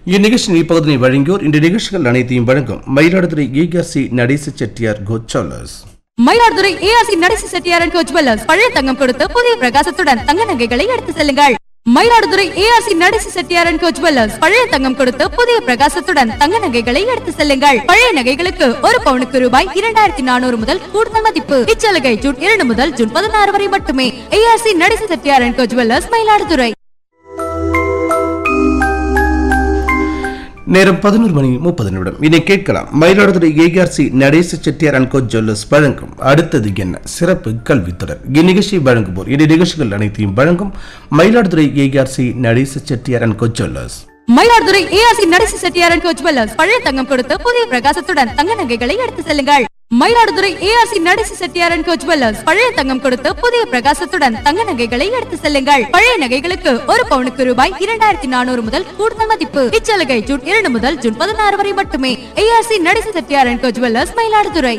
இந்நிகழ்ச்சியின் இப்பகுதியை வழங்கியோர் இந்த நிகழ்ச்சிகள் அனைத்தையும் வழங்கும் மயிலாடுதுறை ஏகசி நடேச செட்டியார் கோச்சாலர்ஸ் மயிலாடுதுறை ஏஆர்சி நடேசி செட்டியாரன் கோச் ஜுவல்லர்ஸ் பழைய தங்கம் கொடுத்து புதிய பிரகாசத்துடன் தங்க நகைகளை எடுத்து செல்லுங்கள் மயிலாடுதுறை ஏஆர்சி நடேசி செட்டியாரன் கோச் ஜுவல்லர்ஸ் பழைய தங்கம் கொடுத்து புதிய பிரகாசத்துடன் தங்க நகைகளை எடுத்து செல்லுங்கள் பழைய நகைகளுக்கு ஒரு பவுனுக்கு ரூபாய் இரண்டாயிரத்தி நானூறு முதல் கூடுதல் மதிப்பு இச்சலுகை ஜூன் இரண்டு முதல் ஜூன் பதினாறு வரை மட்டுமே ஏஆர்சி நடேசி செட்டியாரன் கோச் ஜுவல்லர்ஸ் மயிலாடுதுறை நேரம் பதினோரு மணி முப்பது நிமிடம் இதை கேட்கலாம் மயிலாடுதுறை ஏஆர்சி நடேச செட்டியார் அண்ட் கோச் ஜுவல்லர்ஸ் வழங்கும் அடுத்தது என்ன சிறப்பு கல்வித்தொடர் இந்நிகழ்ச்சியை வழங்குவோர் இந்த நிகழ்ச்சிகள் அனைத்தையும் வழங்கும் மயிலாடுதுறை ஏஆர்சி நடேச செட்டியார் அண்ட் கோச் ஜுவல்லர்ஸ் மயிலாடுதுறை ஏஆர்சி நடேசி செட்டியாரன் கோச் ஜுவல்லர்ஸ் பழைய தங்கம் கொடுத்து புதிய பிரகாசத்துடன் தங்க நகைகளை எடுத்து செல்லுங்கள் மயிலாடுதுறை ஏஆர்சி நடேசி செட்டியாரன் கோச் ஜுவல்லர்ஸ் பழைய தங்கம் கொடுத்து புதிய பிரகாசத்துடன் தங்க நகைகளை எடுத்து செல்லுங்கள் பழைய நகைகளுக்கு ஒரு பவுனுக்கு ரூபாய் இரண்டாயிரத்தி நானூறு முதல் கூடுதல் மதிப்பு இச்சலுகை ஜூன் இரண்டு முதல் ஜூன் பதினாறு வரை மட்டுமே ஏஆர்சி நடேசி செட்டியாரன் கோச் ஜுவல்லர்ஸ் மயிலாடுதுறை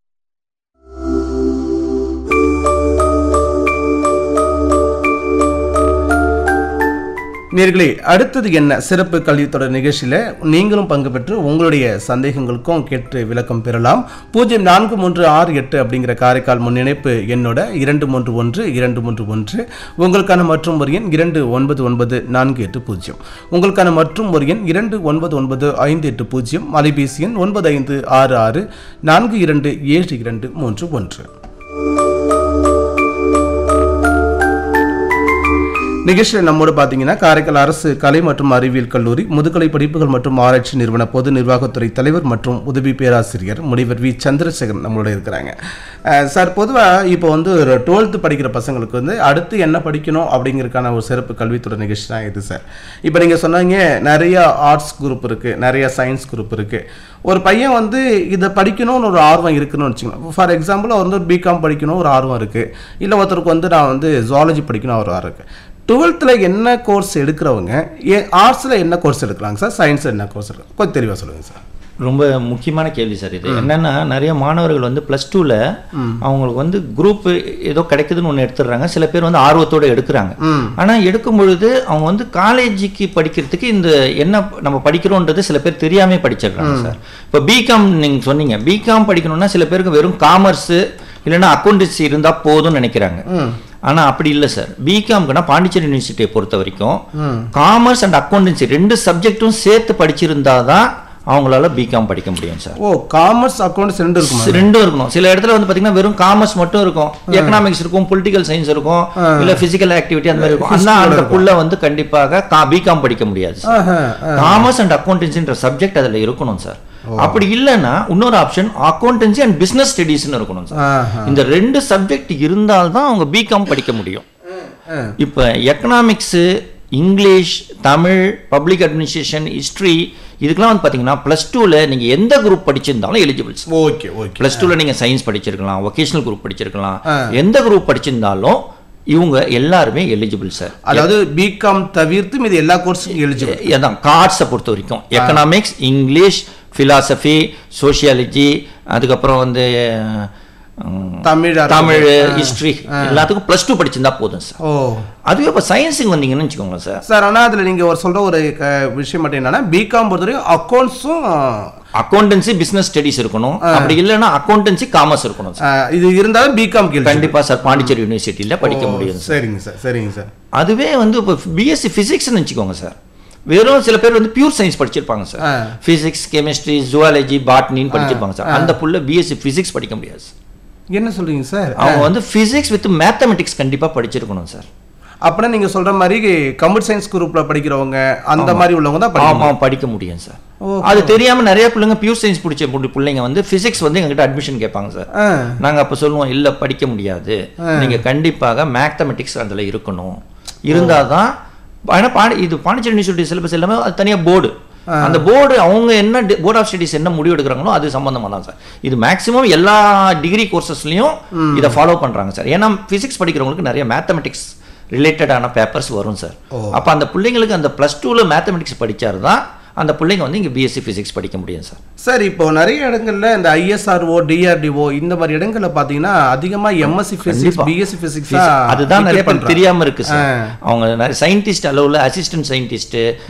நேர்களே அடுத்தது என்ன சிறப்பு கல்வித்தொடர் நிகழ்ச்சியில் நீங்களும் பங்கு பெற்று உங்களுடைய சந்தேகங்களுக்கும் கேட்டு விளக்கம் பெறலாம் பூஜ்ஜியம் நான்கு மூன்று ஆறு எட்டு அப்படிங்கிற காரைக்கால் முன்னிணைப்பு என்னோட இரண்டு மூன்று ஒன்று இரண்டு மூன்று ஒன்று உங்களுக்கான மற்றும் ஒரு எண் இரண்டு ஒன்பது ஒன்பது நான்கு எட்டு பூஜ்ஜியம் உங்களுக்கான மற்றும் ஒரு எண் இரண்டு ஒன்பது ஒன்பது ஐந்து எட்டு பூஜ்ஜியம் அலைபேசி எண் ஒன்பது ஐந்து ஆறு ஆறு நான்கு இரண்டு ஏழு இரண்டு மூன்று ஒன்று நிகழ்ச்சியில் நம்மோடு பார்த்தீங்கன்னா காரைக்கால் அரசு கலை மற்றும் அறிவியல் கல்லூரி முதுகலை படிப்புகள் மற்றும் ஆராய்ச்சி நிறுவன பொது நிர்வாகத்துறை தலைவர் மற்றும் உதவி பேராசிரியர் முனைவர் வி சந்திரசேகரன் நம்மளோட இருக்கிறாங்க அஹ் சார் பொதுவாக இப்போ வந்து ஒரு டுவெல்த்து படிக்கிற பசங்களுக்கு வந்து அடுத்து என்ன படிக்கணும் அப்படிங்கிறதுக்கான ஒரு சிறப்பு கல்வித்துறை நிகழ்ச்சி தான் இது சார் இப்போ நீங்கள் சொன்னாங்க நிறைய ஆர்ட்ஸ் குரூப் இருக்குது நிறைய சயின்ஸ் குரூப் இருக்குது ஒரு பையன் வந்து இதை படிக்கணும்னு ஒரு ஆர்வம் இருக்குன்னு வச்சுக்கோங்க ஃபார் எக்ஸாம்பிள் அவர் வந்து ஒரு பிகாம் படிக்கணும் ஒரு ஆர்வம் இருக்குது இல்லை ஒருத்தருக்கு வந்து நான் வந்து ஜுவாலஜி படிக்கணும் ஒரு ஆர்வம் இருக்குது டுவெல்த்தில் என்ன கோர்ஸ் எடுக்கிறவங்க ஏ ஆர்ட்ஸில் என்ன கோர்ஸ் எடுக்கலாங்க சார் சயின்ஸில் என்ன கோர்ஸ் எடுக்கலாம் கொஞ்சம் தெளிவாக சொல்லுங்கள் சார் ரொம்ப முக்கியமான கேள்வி சார் இது என்னன்னா நிறைய மாணவர்கள் வந்து ப்ளஸ் டூவில் அவங்களுக்கு வந்து குரூப் ஏதோ கிடைக்குதுன்னு ஒன்று எடுத்துடுறாங்க சில பேர் வந்து ஆர்வத்தோட எடுக்கிறாங்க ஆனால் எடுக்கும் பொழுது அவங்க வந்து காலேஜுக்கு படிக்கிறதுக்கு இந்த என்ன நம்ம படிக்கிறோன்றது சில பேர் தெரியாமே படிச்சிடுறாங்க சார் இப்போ பிகாம் நீங்கள் சொன்னீங்க பிகாம் படிக்கணும்னா சில பேருக்கு வெறும் காமர்ஸு இல்லைன்னா அக்கௌண்டன்சி இருந்தால் போதும்னு நினைக்கிறாங்க ஆனா அப்படி இல்லை சார் பிகாம்க்குனா பாண்டிச்சேரி யூனிவர்சிட்டியை பொறுத்த வரைக்கும் காமர்ஸ் அண்ட் அக்கௌண்டன்சி ரெண்டு சப்ஜெக்ட்டும் சேர்த்து படிச்சிருந்தா தான் அவங்களால பிகாம் படிக்க முடியும் சார் ஓ காமர்ஸ் அக்கௌண்ட்ஸ் ரெண்டு இருக்குமா ரெண்டும் இருக்கணும் சில இடத்துல வந்து பாத்தீங்கன்னா வெறும் காமர்ஸ் மட்டும் இருக்கும் எக்கனாமிக்ஸ் இருக்கும் பொலிட்டிக்கல் சயின்ஸ் இருக்கும் இல்ல பிசிக்கல் ஆக்டிவிட்டி அந்த மாதிரி இருக்கும் ஆனா அந்த புள்ள வந்து கண்டிப்பாக பிகாம் படிக்க முடியாது ஆஹா, காமர்ஸ் அண்ட் அக்கௌண்டன்சின்ற சப்ஜெக்ட் அதுல இருக்கணும் சார் அப்படி இல்லைன்னா இன்னொரு ஆப்ஷன் அக்கௌண்டன்சி அண்ட் பிசினஸ் ஸ்டடீஸ்னு இருக்கணும் சார் ஆஹா. இந்த ரெண்டு சப்ஜெக்ட் இருந்தால்தான் அவங்க பிகாம் படிக்க முடியும் இப்போ economics English Tamil public administration history இதுக்கெல்லாம் வந்து பார்த்தீங்கன்னா ப்ளஸ் டூவில் நீங்கள் எந்த குரூப் படிச்சிருந்தாலும் எலிஜிபிள் ஓகே ஓகே ப்ளஸ் டூவில் நீங்கள் சயின்ஸ் படிச்சிருக்கலாம் ஒகேஷனல் குரூப் படிச்சிருக்கலாம் எந்த குரூப் படிச்சிருந்தாலும் இவங்க எல்லாருமே எலிஜிபிள் சார் அதாவது பிகாம் தவிர்த்து மீது எல்லா கோர்ஸுக்கும் எலிஜிபிள் அதான் கார்ட்ஸை பொறுத்த வரைக்கும் எக்கனாமிக்ஸ் இங்கிலீஷ் ஃபிலாசபி சோஷியாலஜி அதுக்கப்புறம் வந்து உம், தமிழ் அரபு. தமிழ் ஹிஸ்ட்ரி எல்லாத்துக்கும் ப்ளஸ் டூ படிச்சிருந்தா போதும் சார் ஓ அதுவே இப்போ சயின்ஸுக்கு வந்தீங்கன்னு வச்சுக்கோங்க சார் சார் ஆனால் அதில் நீங்கள் ஒரு சொல்கிற ஒரு க- விஷயம் மட்டும் என்னன்னா பிகாம் பொறுத்தவரைக்கும் அக்கௌண்ட்ஸும் அக்கௌண்டன்சி பிசினஸ் ஸ்டடிஸ் இருக்கணும் அப்படி இல்லைன்னா அக்கௌண்டன்சி காமர்ஸ் இருக்கணும் சார் இது இருந்தாலும் பிகாம் கேள்வி கண்டிப்பா சார் பாண்டிச்சேரி யூனிவர்சிட்டியில படிக்க முடியும் சார் சரிங்க சார் சரிங்க சார் அதுவே வந்து இப்போ பிஎஸ்சி ஃபிசிக்ஸ்னு வச்சுக்கோங்க சார் வெறும் சில பேர் வந்து பியூர் சயின்ஸ் படிச்சிருப்பாங்க சார் ஆ. பிசிக்ஸ் கெமிஸ்ட்ரி ஜுவாலஜி பாட்னின்னு படிச்சிருப்பாங்க சார் அந்த புள்ள பிஎஸ்சி ஃபிசிக்ஸ் படிக்க முடியாது sir. என்ன சொல்றீங்க சார் அவங்க வந்து ஃபிசிக்ஸ் வித் மேத்தமெட்டிக்ஸ் கண்டிப்பா படிச்சிருக்கணும் சார் அப்படின்னா நீங்க சொல்ற மாதிரி கம்ப்யூட்டர் சயின்ஸ் குரூப்ல படிக்கிறவங்க அந்த மாதிரி உள்ளவங்க தான் படிக்கணும் ஆமா படிக்க முடியும் சார் ஓஹோ. அது தெரியாம நிறைய பிள்ளைங்க பியூர் சயின்ஸ் பிடிச்ச புள்ள- பிள்ளைங்க வந்து பிசிக்ஸ் வந்து எங்ககிட்ட அட்மிஷன் கேட்பாங்க சார் ஆ. நாங்க அப்ப சொல்லுவோம் இல்ல படிக்க முடியாது நீங்க கண்டிப்பாக மேத்தமெட்டிக்ஸ் அதுல இருக்கணும் இருந்தாதான் ஆனா பாண்டி இது பாண்டிச்சேரி யூனிவர்சிட்டி சிலபஸ் எல்லாமே அது தனியா போர்டு அந்த போர்டு அவங்க என்ன போர்ட் ஆஃப் ஸ்டடீஸ் என்ன முடிவு எடுக்கிறாங்களோ அது சம்பந்தமா தான் சார் இது மேக்ஸிமம் எல்லா டிகிரி கோர்சஸ்லயும் இதை ஃபாலோ பண்றாங்க சார் ஏன்னா பிசிக்ஸ் படிக்கிறவங்களுக்கு நிறைய மேத்தமெட்டிக்ஸ் ரிலேட்டடான பேப்பர்ஸ் வரும் சார் அப்ப அந்த பிள்ளைங்களுக்கு அந்த ப்ளஸ் டூவில் மேத்தமெட்டிக்ஸ் படிச்சாரு தான் அந்த பிள்ளைங்க வந்து இங்க பிஎஸ்சி பிசிக்ஸ் படிக்க முடியும் சார் சார் இப்போ நிறைய இடங்கள்ல இந்த ஐஎஸ்ஆர்ஓ டிஆர்டிஓ இந்த மாதிரி இடங்கள்ல பாத்தீங்கன்னா அதிகமா எம்எஸ்சி பிசிக்ஸ் கண்டிப்பா. பிஎஸ்சி பிசிக்ஸ் அதுதான் நிறைய பேருக்கு தெரியாம இருக்கு சார் அவங்க நிறைய சயின்டிஸ்ட் அளவுல அசிஸ்டன்ட் சயின்டிஸ்ட்